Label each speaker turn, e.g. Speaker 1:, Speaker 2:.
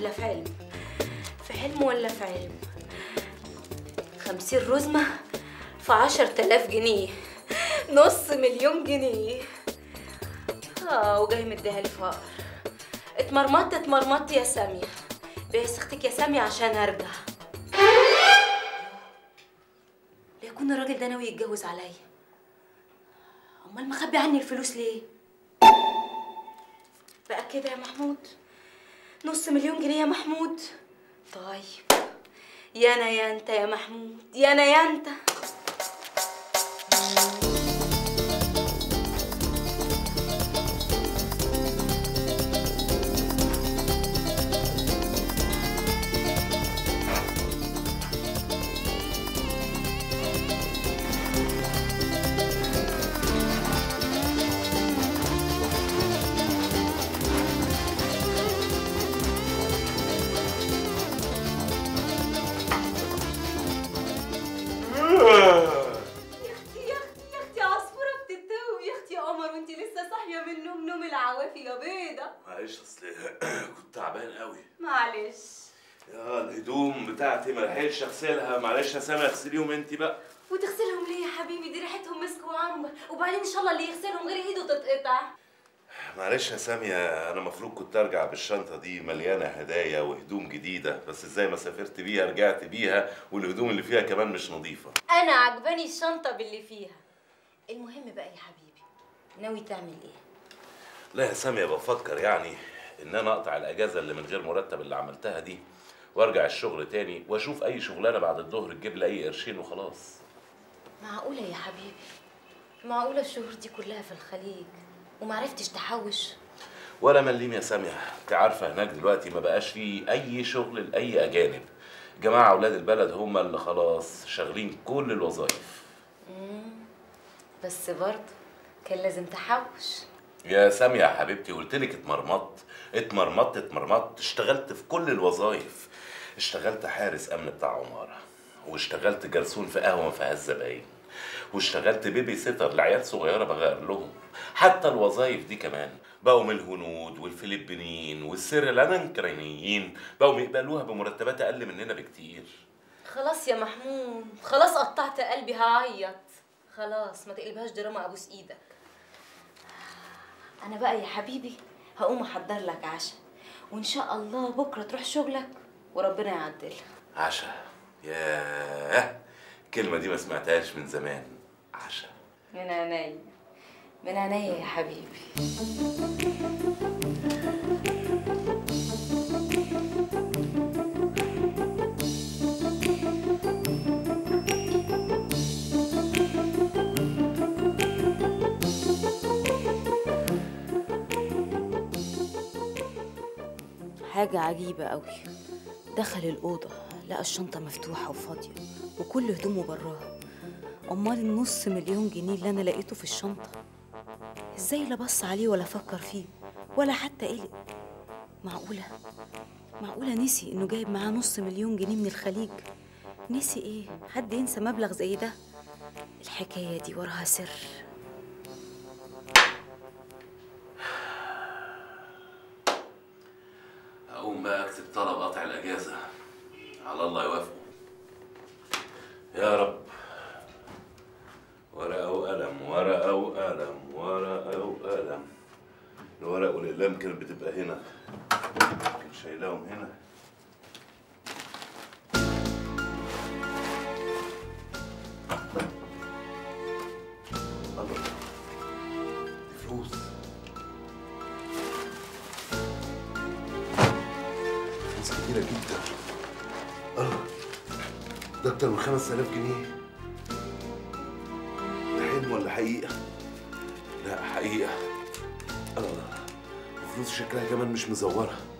Speaker 1: ولا في علم في حلم ولا في علم خمسين رزمة في عشر تلاف جنيه نص مليون جنيه اه وجاي مديها لي فقر اتمرمطت اتمرمطت يا سامية بيس اختك يا سامية عشان ارجع ليكون الراجل ده ناوي يتجوز عليا امال مخبي عني الفلوس ليه بقى كده يا محمود نص مليون جنيه يا محمود طيب يا انا يا انت يا محمود يا انا يا انت يا اختي يا اختي يا اختي عصفوره بتتوب يا اختي يا قمر وانت لسه صاحيه من نوم نوم العوافي يا بيضه
Speaker 2: معلش اصل كنت تعبان قوي
Speaker 1: معلش
Speaker 2: يا الهدوم بتاعتي ما لحقتش اغسلها معلش يا سامي اغسليهم انت بقى
Speaker 1: وتغسلهم ليه يا حبيبي دي ريحتهم مسك وعنبر وبعدين ان شاء الله اللي يغسلهم غير ايده تتقطع
Speaker 2: معلش يا سامية أنا المفروض كنت أرجع بالشنطة دي مليانة هدايا وهدوم جديدة بس إزاي ما سافرت بيها رجعت بيها والهدوم اللي فيها كمان مش نظيفة
Speaker 1: انا عجباني الشنطه باللي فيها المهم بقى يا حبيبي ناوي تعمل ايه
Speaker 2: لا يا سامية بفكر يعني إن أنا أقطع الأجازة اللي من غير مرتب اللي عملتها دي وأرجع الشغل تاني وأشوف أي شغلانة بعد الظهر تجيب لي أي قرشين وخلاص
Speaker 1: معقوله يا حبيبي معقوله الشهور دي كلها في الخليج ومعرفتش تحوش
Speaker 2: ولا مليم يا سامية انت عارفة هناك دلوقتي ما بقاش فيه أي شغل لأي أجانب جماعة أولاد البلد هم اللي خلاص شغالين كل الوظائف
Speaker 1: بس برضه كان لازم تحوش
Speaker 2: يا سامية يا حبيبتي قلت لك اتمرمطت اتمرمطت اتمرمطت اشتغلت في كل الوظائف اشتغلت حارس أمن بتاع عمارة واشتغلت جرسون في قهوة ما فيهاش زباين واشتغلت بيبي سيتر لعيال صغيرة بغير لهم حتى الوظائف دي كمان بقوا من الهنود والفلبينيين والسريلانكرينيين بقوا يقبلوها بمرتبات أقل مننا بكتير
Speaker 1: خلاص يا محمود خلاص قطعت قلبي هعيط خلاص ما تقلبهاش دراما ابوس ايدك انا بقى يا حبيبي هقوم احضر لك عشاء وان شاء الله بكره تروح شغلك وربنا يعدلها
Speaker 2: عشاء ياه الكلمة دي ما سمعتهاش من زمان عشاء
Speaker 1: من عينيا من عينيا يا حبيبي حاجة عجيبة قوي دخل الأوضة لقى الشنطة مفتوحة وفاضية وكل هدومه براها أمال النص مليون جنيه اللي أنا لقيته في الشنطة إزاي لا بص عليه ولا فكر فيه ولا حتى قلق معقولة معقولة نسي إنه جايب معاه نص مليون جنيه من الخليج نسي إيه حد ينسى مبلغ زي ده الحكاية دي وراها سر
Speaker 2: أقوم بقى أكتب طلب قطع الأجازة على الله يوافقه يا رب ورقة وقلم ورقة وقلم ورقة وقلم الورق والأقلام كانت بتبقى هنا كان شايلاهم هنا الله دي فلوس فلوس كتيرة جدا الله ده أكتر من 5000 جنيه ده حلم ولا حقيقة؟ لا حقيقة الله الفلوس شكلها كمان مش مزورة